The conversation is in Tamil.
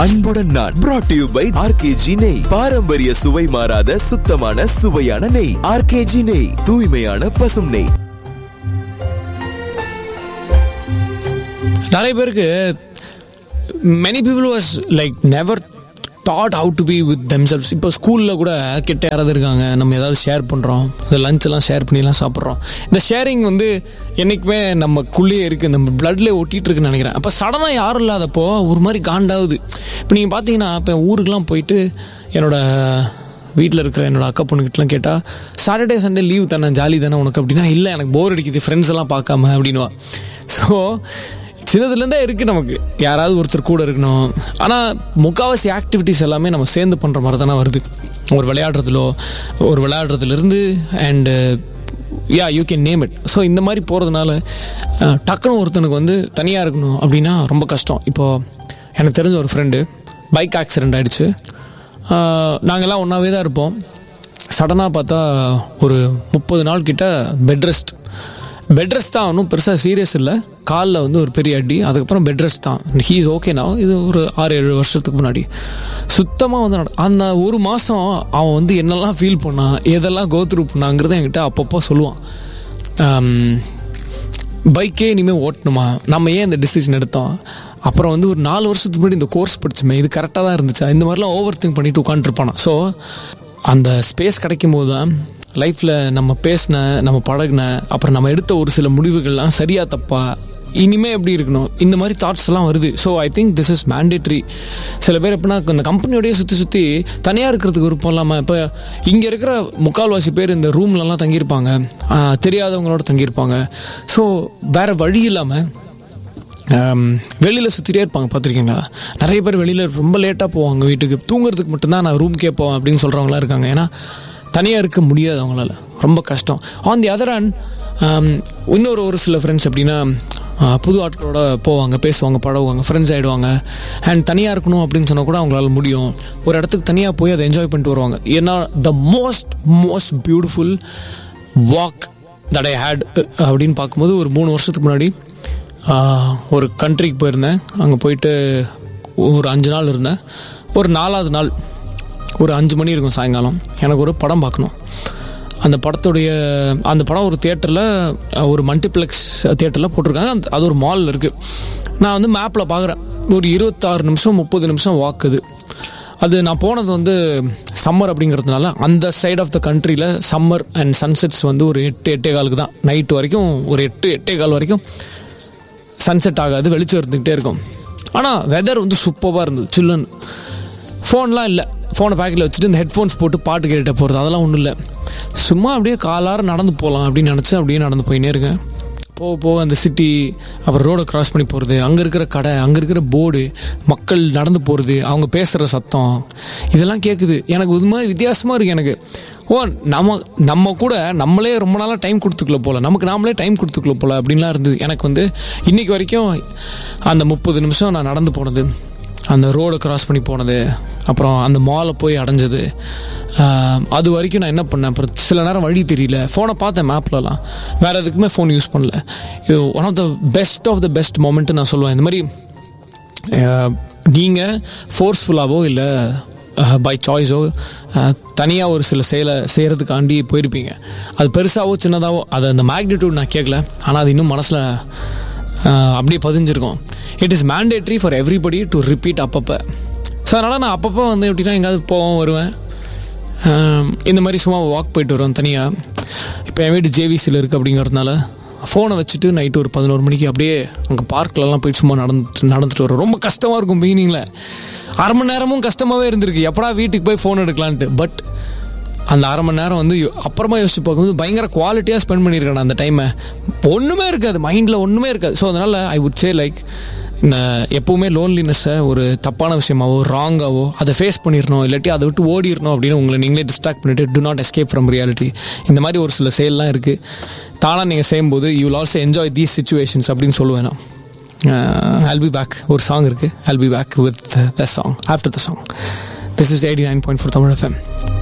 அன்புடன் நான் brought to you by RKG நெய் பாரம்பரிய சுவை மாறாத சுத்தமான சுவையான நெய் ஆர்கேஜி நெய் தூய்மையான பசும் நெய் நிறைய பேருக்கு many people was like never thought how to be with themselves இப்போ ஸ்கூலில் கூட கிட்ட யாராவது இருக்காங்க நம்ம ஏதாவது ஷேர் பண்ணுறோம் இந்த லஞ்ச் எல்லாம் ஷேர் பண்ணிலாம் சாப்பிட்றோம் இந்த ஷேரிங் வந்து என்றைக்குமே நமக்குள்ளேயே இருக்குது நம்ம பிளட்லேயே ஒட்டிகிட்டு இருக்குன்னு நினைக்கிறேன் அப்போ சடனாக யாரும் இல்லாதப்போ ஒரு மாதிரி காண்டாகுது இப்போ நீங்கள் பார்த்தீங்கன்னா இப்போ ஊருக்கெலாம் போயிட்டு என்னோட வீட்டில் இருக்கிற என்னோட அக்கா பொண்ணுக்கிட்டலாம் கேட்டால் சாட்டர்டே சண்டே லீவ் தானே ஜாலி தானே உனக்கு அப்படின்னா இல்லை எனக்கு போர் அடிக்குது ஃப்ரெண்ட்ஸ் எல்லாம் பார்க்காம அப்படின்வா ஸோ சின்னதுலேருந்தே இருக்குது நமக்கு யாராவது ஒருத்தர் கூட இருக்கணும் ஆனால் முக்கால்வாசி ஆக்டிவிட்டீஸ் எல்லாமே நம்ம சேர்ந்து பண்ணுற மாதிரி தானே வருது ஒரு விளையாடுறதுலோ ஒரு விளையாடுறதுலேருந்து and ya you can name it so இந்த மாதிரி போகிறதுனால டக்குன்னு ஒருத்தனுக்கு வந்து தனியாக இருக்கணும் அப்படின்னா ரொம்ப கஷ்டம் இப்போது எனக்கு தெரிஞ்ச ஒரு ஃப்ரெண்டு பைக் ஆக்சிடெண்ட் ஆகிடுச்சு நாங்கள்லாம் ஒன்றாவே தான் இருப்போம் சடனாக பார்த்தா ஒரு முப்பது நாள் கிட்ட பெட் ரெஸ்ட் பெட் ரெஸ்ட் தான் ஒன்றும் பெருசாக சீரியஸ் இல்லை காலில் வந்து ஒரு பெரிய அடி அதுக்கப்புறம் பெட் ரெஸ்ட் தான் ஹீ இஸ் ஓகே நான் இது ஒரு ஆறு ஏழு வருஷத்துக்கு முன்னாடி சுத்தமாக வந்து நட- அந்த ஒரு மாதம் அவன் வந்து என்னெல்லாம் ஃபீல் பண்ணான் எதெல்லாம் கோத்ரூ பண்ணாங்கிறத என்கிட்ட அப்பப்போ சொல்லுவான் ஆம், பைக்கே இனிமேல் ஓட்டணுமா நம்ம ஏன் இந்த டிசிஷன் எடுத்தோம் அப்புறம் வந்து ஒரு நாலு வருஷத்துக்கு முன்னாடி இந்த கோர்ஸ் படிச்சுமே இது கரெக்டாக தான் இருந்துச்சா இந்த மாதிரிலாம் ஓவர் திங்க் பண்ணிட்டு உட்காந்துருப்பானா ஸோ அந்த ஸ்பேஸ் கிடைக்கும் போது தான் லைஃப்பில் நம்ம பேசின நம்ம பழகின அப்புறம் நம்ம எடுத்த ஒரு சில முடிவுகள்லாம் சரியா தப்பா இனிமே எப்படி இருக்கணும் இந்த மாதிரி தாட்ஸ் எல்லாம் வருது so I think this is mandatory சில பேர் எப்படின்னா இந்த கம்பெனியோடய சுற்றி சுற்றி தனியாக இருக்கிறதுக்கு விருப்பம் இல்லாமல் இப்போ இங்கே இருக்கிற முக்கால்வாசி பேர் இந்த ரூம்லலாம் தங்கியிருப்பாங்க ஆஹ், தெரியாதவங்களோட தங்கியிருப்பாங்க ஸோ வேற வழி இல்லாமல் வெளியில் சுற்றிட்டே இருப்பாங்க பார்த்துருக்கீங்களா நிறைய பேர் வெளியில் ரொம்ப லேட்டாக போவாங்க வீட்டுக்கு தூங்குறதுக்கு மட்டும்தான் நான் ரூம்க்கே போவேன் அப்படின்னு சொல்கிறவங்களாம் இருக்காங்க ஏன்னா தனியாக இருக்க முடியாது அவங்களால ரொம்ப கஷ்டம் ஆன் தி அதர் ஹேண்ட் இன்னொரு ஒரு சில ஃப்ரெண்ட்ஸ் எப்படின்னா ஆஹ், புது ஆட்களோட போவாங்க பேசுவாங்க பழகுவாங்க ஃப்ரெண்ட்ஸ் ஆகிடுவாங்க அண்ட் தனியாக இருக்கணும் அப்படின்னு சொன்னால் கூட அவங்களால முடியும் ஒரு இடத்துக்கு தனியாக போய் அதை என்ஜாய் பண்ணிட்டு வருவாங்க ஏன்னா the most most beautiful walk that I hate அப்படின்னு பார்க்கும்போது ஒரு மூணு வருஷத்துக்கு முன்னாடி ஆஹ், ஒரு கண்ட்ரிக்கு போயிருந்தேன் அங்கே போயிட்டு ஒரு அஞ்சு நாள் இருந்தேன் ஒரு நாலாவது நாள் ஒரு அஞ்சு மணி இருக்கும் சாயங்காலம் எனக்கு ஒரு படம் பார்க்கணும் அந்த படத்துடைய அந்த படம் ஒரு தியேட்டரில் ஒரு மல்டிப்ளெக்ஸ் தியேட்டரில் போட்டிருக்காங்க அந்த அது ஒரு மாலில் இருக்குது நான் வந்து மேப்பில் பார்க்குறேன் ஒரு இருபத்தாறு நிமிஷம் முப்பது நிமிஷம் வாக்குது அது நான் போனது வந்து சம்மர் அப்படிங்கிறதுனால அந்த சைட் ஆஃப் த கண்ட்ரியில் சம்மர் அண்ட் சன்செட்ஸ் வந்து ஒரு எட்டு எட்டே காலுக்கு தான் நைட்டு வரைக்கும் ஒரு எட்டு எட்டே கால் வரைக்கும் சன்செட் ஆகாது வெளிச்சம் இருந்துக்கிட்டே இருக்கும் ஆனால் வெதர் வந்து சூப்பராக இருந்தது சில்லுன்னு ஃபோன்லாம் இல்லை ஃபோனை பேக்கெட்டில் வச்சுட்டு இந்த ஹெட்ஃபோன்ஸ் போட்டு பாட்டு கேட்டுட்டு போகிறது அதெல்லாம் ஒன்றும் இல்லை சும்மா அப்படியே காலார நடந்து போகலாம் அப்படின்னு நினச்சி அப்படியே நடந்து போயினே இருக்கேன் போக போக அந்த சிட்டி அப்புறம் ரோடை கிராஸ் பண்ணி போகிறது அங்கே இருக்கிற கடை அங்கே இருக்கிற போர்டு மக்கள் நடந்து போகிறது அவங்க பேசுகிற சத்தம் இதெல்லாம் கேட்குது எனக்கு இது மாதிரி வித்தியாசமாக இருக்குது எனக்கு ஓ நம்ம நம்ம கூட நம்மளே ரொம்ப நாளாக டைம் கொடுத்துக்கல போல நமக்கு நாமளே டைம் கொடுத்துக்கல போல அப்படின்லாம் இருந்தது எனக்கு வந்து இன்னைக்கு வரைக்கும் அந்த முப்பது நிமிஷம் நான் நடந்து போனது அந்த ரோடை கிராஸ் பண்ணி போனது அப்புறம் அந்த மாலை போய் அடைஞ்சது ஆஹ், அது வரைக்கும் நான் என்ன பண்ணேன் அப்புறம் சில நேரம் வழி தெரியல ஃபோனை பார்த்தேன் மேப்லலாம் வேறு எதுக்குமே ஃபோன் யூஸ் பண்ணல இது one of the best of the best moment நான் சொல்லுவேன் இந்த மாதிரி நீங்கள் ஃபோர்ஸ்ஃபுல்லாவோ இல்லை பை சாய்ஸோ தனியாக ஒரு சில செயலை செய்கிறதுக்காண்டி போயிருப்பீங்க அது பெருசாவோ சின்னதாவோ அது அந்த மேக்னிடியூட் நான் கேட்கல ஆனால் அது இன்னும் மனசில் அப்படியே பதிஞ்சிருக்கும் it is mandatory for everybody to repeat அப்பப்போ ஸோ அதனால் நான் அப்பப்போ வந்து எப்படின்னா எங்கேயாவது போவேன் வருவேன் ஆம், இந்த மாதிரி சும்மா வாக் போயிட்டு வருவேன் தனியாக இப்போ என் வீடு ஜேவிசியில் இருக்குது அப்படிங்கிறதுனால ஃபோனை வச்சுட்டு நைட்டு ஒரு பதினோரு மணிக்கு அப்படியே அங்கே பார்க்லலாம் போயிட்டு சும்மா நடந்துட்டு நடந்துட்டு வரோம் ரொம்ப கஷ்டமாக இருக்கும் பீனிங்கில் அரை மணி நேரமும் கஷ்டமாகவே இருந்திருக்கு எப்படா வீட்டுக்கு போய் ஃபோன் எடுக்கலான்ட்டு பட் அந்த அரை மணி நேரம் வந்து யோ- அப்புறமா யோசிச்சு பார்க்கும்போது பயங்கர குவாலிட்டியாக ஸ்பெண்ட் பண்ணியிருக்கேன் நான் அந்த டைமை ஒன்றுமே இருக்காது மைண்டில் ஒன்றுமே இருக்காது ஸோ அதனால் ஐ வுட் சே லைக் இந்த எப்பவுமே லோன்லினஸ்ஸை ஒரு தப்பான விஷயமாவோ ராங்காவோ அதை ஃபேஸ் பண்ணிடணும் இல்லாட்டி அதை விட்டு ஓடிடணும் அப்படின்னு உங்களை நீங்களே டிஸ்ட்ராக்ட் பண்ணிட்டு do not escape from reality இந்த மாதிரி ஒரு சில செயல்லாம் இருக்குது தானாக நீங்கள் செய்யும்போது you will also enjoy these situations அப்படின்னு சொல்லுவேன் நான் I'll be பேக் ஒரு சாங் இருக்குது I'll be back with the song after the song this is eighty nine point four Tamil FM